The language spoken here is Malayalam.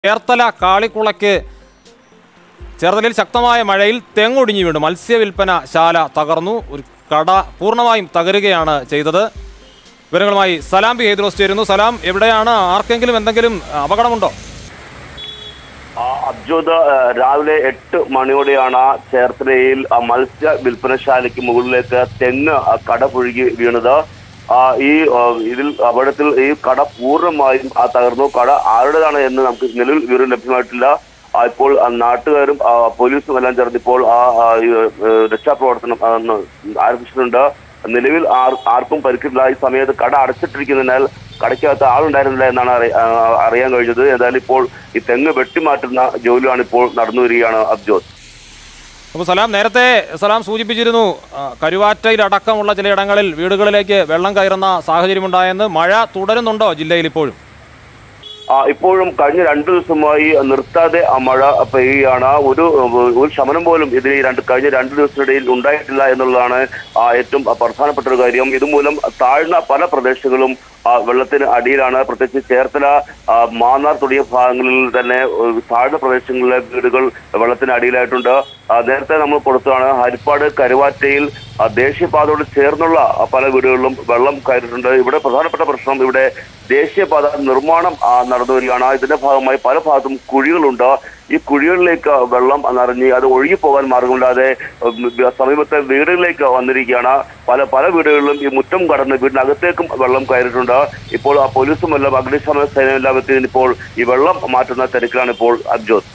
ചേർത്തല കാളിക്കുളയ്ക്ക് ചേർത്തലയിൽ ശക്തമായ മഴയിൽ തെങ്ങൊടിഞ്ഞു വീണു മത്സ്യവില്പന ശാല തകർന്നു ഒരു കട പൂർണ്ണമായും തകരുകയാണ് ചെയ്തത് വിവരങ്ങളുമായി സലാം ബി ഹൈദ്രോസ് ചേരുന്നു സലാം എവിടെയാണ് ആർക്കെങ്കിലും എന്തെങ്കിലും അപകടമുണ്ടോ ആ, അബ്ജോദ് ആ, രാവിലെ എട്ട് മണിയോടെയാണ് ചേർത്തലയിൽ ആ, മത്സ്യ വിൽപ്പനശാലയ്ക്ക് മുകളിലേക്ക് തെങ്ങ് ആ, കട പുഴുകി വീണത് ആ, ഈ ആ, ഇതിൽ അപകടത്തിൽ ഈ കട പൂർണ്ണമായും ആ, തകർന്നു കട ആരുടേതാണ് എന്ന് നമുക്ക് നിലവിൽ വിവരം ലഭ്യമായിട്ടില്ല ആ, ഇപ്പോൾ ആ, നാട്ടുകാരും ആ, പോലീസും എല്ലാം ചേർന്ന് ഇപ്പോൾ ആ ആ, ഈ, ഏ, രക്ഷാപ്രവർത്തനം ആ, ന്ന് ആരംഭിച്ചിട്ടുണ്ട് നിലവിൽ ആർ ആർക്കും പരിക്കില്ല ഈ സമയത്ത് കട അടച്ചിട്ടിരിക്കുന്നതിനാൽ കടയ്ക്കകത്ത് ആളുണ്ടായിരുന്നില്ല എന്നാണ് അറി- ആ, അറിയാൻ കഴിഞ്ഞത് ഏതായാലും ഇപ്പോൾ ഈ തെങ്ങ് വെട്ടിമാറ്റുന്ന ജോലിയാണ് ഇപ്പോൾ നടന്നു വരികയാണ് അബ്ജോത് അപ്പോൾ സലാം നേരത്തെ സലാം സൂചിപ്പിച്ചിരുന്നു ആ, കരുവാറ്റയിലടക്കമുള്ള ചിലയിടങ്ങളിൽ വീടുകളിലേക്ക് വെള്ളം കയറുന്ന സാഹചര്യമുണ്ടായെന്ന് മഴ തുടരുന്നുണ്ടോ ജില്ലയിൽ ഇപ്പോഴും ആ, ഇപ്പോഴും കഴിഞ്ഞ രണ്ടു ദിവസമായി നിർത്താതെ ആ മഴ പെയ്യുകയാണ് ഒരു ഒരു ശമനം പോലും ഇതിന് ഈ രണ്ട് കഴിഞ്ഞ രണ്ടു ദിവസത്തിനിടയിൽ ഉണ്ടായിട്ടില്ല എന്നുള്ളതാണ് ആ, ഏറ്റവും പ്രധാനപ്പെട്ട ഒരു കാര്യം ഇതുമൂലം താഴ്ന്ന പല പ്രദേശങ്ങളും ആ, വെള്ളത്തിന് അടിയിലാണ് പ്രത്യേകിച്ച് ചേർത്തല ആ, മാന്നാർ തുടങ്ങിയ ഭാഗങ്ങളിൽ തന്നെ ഏഹ്, താഴ്ന്ന പ്രദേശങ്ങളിലെ വീടുകൾ വെള്ളത്തിന് അടിയിലായിട്ടുണ്ട് ആ, നേരത്തെ നമ്മൾ കൊടുത്തതാണ് ഹരിപ്പാട് കരുവാറ്റയിൽ ആ, ദേശീയപാതയോട് ചേർന്നുള്ള ആ, പല വീടുകളിലും വെള്ളം കയറിയിട്ടുണ്ട് ഇവിടെ പ്രധാനപ്പെട്ട പ്രശ്നം ഇവിടെ ദേശീയപാത നിർമ്മാണം ആ, നടന്നു വരികയാണ് ഇതിന്റെ ഭാഗമായി പല ഭാഗത്തും കുഴികളുണ്ട് ഈ കുഴികളിലേക്ക് വെള്ളം നിറഞ്ഞ് അത് ഒഴുകി പോകാൻ മാർഗമില്ലാതെ ഉം, സമീപത്തെ വീടുകളിലേക്ക് വന്നിരിക്കുകയാണ് പല പല വീടുകളിലും ഈ മുറ്റം കടന്ന് വീടിനകത്തേക്കും വെള്ളം കയറിയിട്ടുണ്ട് ഇപ്പോൾ ആ പോലീസും എല്ലാം അഗ്നിശമന സേനയും എല്ലാം എത്തി ഇപ്പോൾ ഈ വെള്ളം മാറ്റുന്ന തിരക്കിലാണ് ഇപ്പോൾ അബ്ജോത്